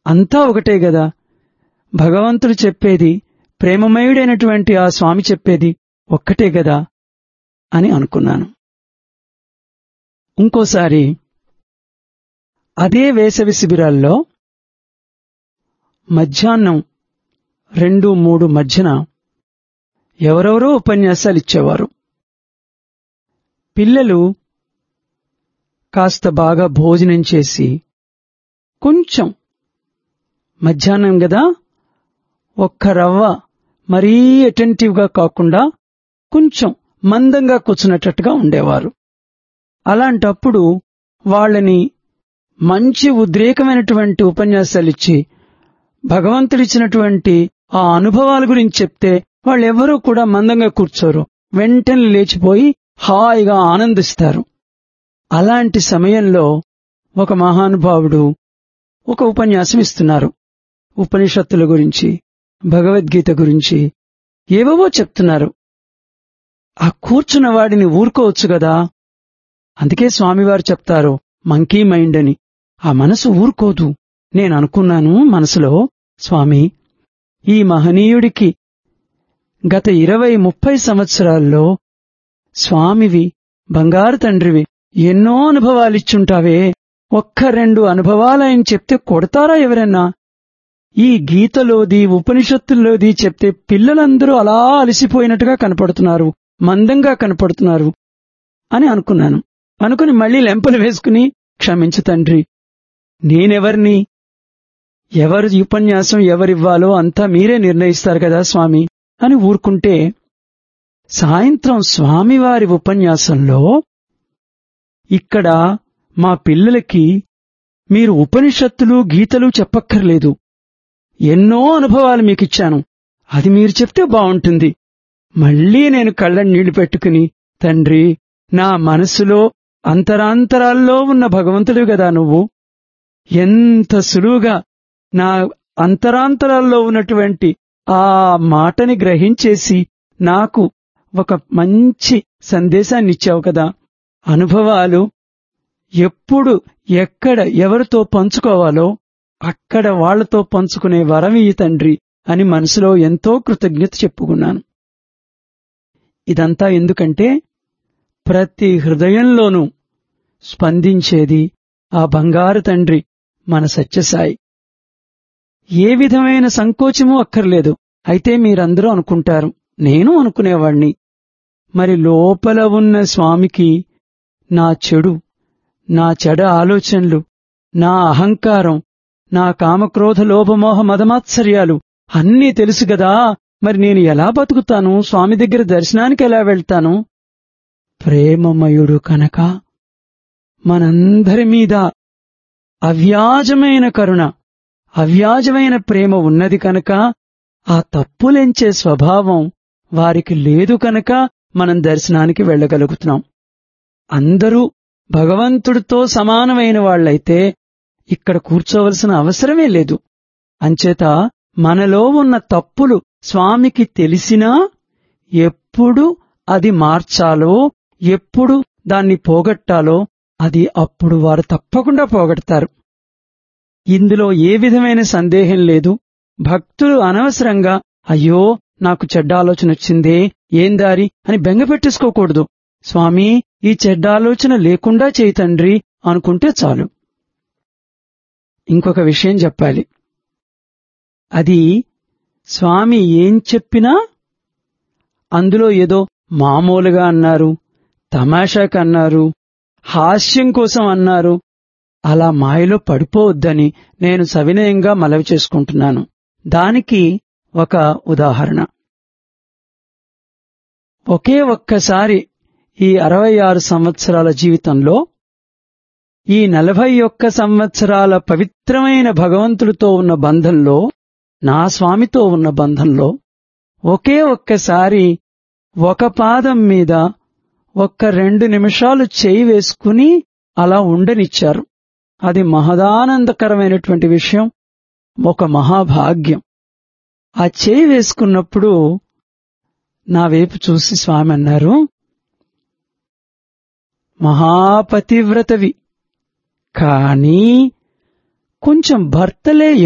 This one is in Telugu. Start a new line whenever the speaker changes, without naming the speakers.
అంతా ఒకటే గదా భగవంతుడు చెప్పేది ప్రేమమయుడైనటువంటి ఆ స్వామి చెప్పేది ఒక్కటే గదా అని అనుకున్నాను ఇంకోసారి అదే వేసవి శిబిరాల్లో మధ్యాహ్నం రెండు మూడు మధ్యన ఎవరెవరో ఉపన్యాసాలు ఇచ్చేవారు పిల్లలు కాస్త బాగా భోజనం చేసి కొంచెం మధ్యాహ్నం గదా ఒక్క రవ్వ మరీ అటెంటివ్గా కాకుండా కొంచెం మందంగా కూర్చున్నట్టుగా ఉండేవారు అలాంటప్పుడు వాళ్ళని మంచి ఉద్రేకమైనటువంటి ఉపన్యాసాలిచ్చి భగవంతుడిచ్చినటువంటి ఆ అనుభవాల గురించి చెప్తే వాళ్ళెవ్వరూ కూడా మందంగా కూర్చోరు వెంటనే లేచిపోయి హాయిగా ఆనందిస్తారు అలాంటి సమయంలో ఒక మహానుభావుడు ఒక ఉపన్యాసం ఇస్తున్నారు ఉపనిషత్తుల గురించి భగవద్గీత గురించి ఏవేవో చెప్తున్నారు ఆ కూర్చున్న వాడిని ఊరుకోవచ్చు గదా అందుకే స్వామివారు చెప్తారు మంకీ మైండ్ అని ఆ మనసు ఊరుకోదు నేను అనుకున్నాను మనసులో స్వామి ఈ మహనీయుడికి గత ఇరవై ముప్పై సంవత్సరాల్లో స్వామివి బంగారు తండ్రివి ఎన్నో అనుభవాలిచ్చుంటావే ఒక్క రెండు అనుభవాలని చెప్తే కొడతారా ఎవరన్నా ఈ గీతలోది ఉపనిషత్తుల్లోది చెప్తే పిల్లలందరూ అలా అలసిపోయినట్టుగా కనపడుతున్నారు మందంగా కనపడుతున్నారు అని అనుకున్నాను అనుకుని మళ్లీ లెంపలు వేసుకుని క్షమించు తండ్రి నేనెవర్ని ఎవరు ఉపన్యాసం ఎవరివ్వాలో అంతా మీరే నిర్ణయిస్తారు కదా స్వామి అని ఊరుకుంటే సాయంత్రం స్వామివారి ఉపన్యాసంలో ఇక్కడ మా పిల్లలకి మీరు ఉపనిషత్తులు గీతలు చెప్పక్కర్లేదు ఎన్నో అనుభవాలు మీకిచ్చాను అది మీరు చెప్తే బావుంటుంది మళ్లీ నేను కళ్ళ నీళ్లు పెట్టుకుని తండ్రి నా మనసులో అంతరాంతరాల్లో ఉన్న భగవంతుడు గదా నువ్వు ఎంత సులువుగా నా అంతరాంతరాల్లో ఉన్నటువంటి ఆ మాటని గ్రహించేసి నాకు ఒక మంచి సందేశాన్ని ఇచ్చావు కదా అనుభవాలు ఎప్పుడు ఎక్కడ ఎవరితో పంచుకోవాలో అక్కడ వాళ్లతో పంచుకునే వరం ఈ తండ్రి అని మనసులో ఎంతో కృతజ్ఞత చెప్పుకున్నాను ఇదంతా ఎందుకంటే ప్రతి హృదయంలోనూ స్పందించేది ఆ బంగారు తండ్రి మన సత్యసాయి ఏ విధమైన సంకోచమూ అక్కర్లేదు అయితే మీరందరూ అనుకుంటారు నేను అనుకునేవాణ్ణి మరి లోపల ఉన్న స్వామికి నా చెడు నా చెడ ఆలోచనలు నా అహంకారం నా కామక్రోధ లోభమోహ మదమాత్సర్యాలు అన్నీ తెలుసు గదా మరి నేను ఎలా బతుకుతాను స్వామి దగ్గర దర్శనానికి ఎలా వెళ్తాను ప్రేమమయుడు కనుక మనందరి మీద అవ్యాజమైన కరుణ అవ్యాజమైన ప్రేమ ఉన్నది కనుక ఆ తప్పులెంచే స్వభావం వారికి లేదు కనుక మనం దర్శనానికి వెళ్ళగలుగుతున్నాం అందరూ భగవంతుడితో సమానమైన వాళ్లైతే ఇక్కడ కూర్చోవలసిన అవసరమే లేదు అంచేత మనలో ఉన్న తప్పులు స్వామికి తెలిసినా ఎప్పుడు అది మార్చాలో ఎప్పుడు దాన్ని పోగొట్టాలో అది అప్పుడు వారు తప్పకుండా పోగొడతారు ఇందులో ఏ విధమైన సందేహం లేదు భక్తులు అనవసరంగా అయ్యో నాకు చెడ్డ ఆలోచన వచ్చిందే ఏం దారి అని బెంగ పెట్టేసుకోకూడదు స్వామి ఈ చెడ్డ ఆలోచన లేకుండా చేయి తండ్రి అనుకుంటే చాలు ఇంకొక విషయం చెప్పాలి అది స్వామి ఏం చెప్పినా అందులో ఏదో మామూలుగా అన్నారు తమాషాకు అన్నారు హాస్యం కోసం అన్నారు అలా మాయలో పడిపోవద్దని నేను సవినయంగా మనవి చేసుకుంటున్నాను దానికి ఒక ఉదాహరణ ఒకే ఒక్కసారి ఈ అరవై ఆరు సంవత్సరాల జీవితంలో ఈ నలభై ఒక్క సంవత్సరాల పవిత్రమైన భగవంతుడితో ఉన్న బంధంలో నా స్వామితో ఉన్న బంధంలో ఒకే ఒక్కసారి ఒక పాదం మీద ఒక్క రెండు నిమిషాలు చేయి వేసుకుని అలా ఉండనిచ్చారు అది మహదానందకరమైనటువంటి విషయం ఒక మహాభాగ్యం ఆ చేయి వేసుకున్నప్పుడు నా వైపు చూసి స్వామి అన్నారు మహాపతివ్రతవి కానీ కొంచెం భర్తలే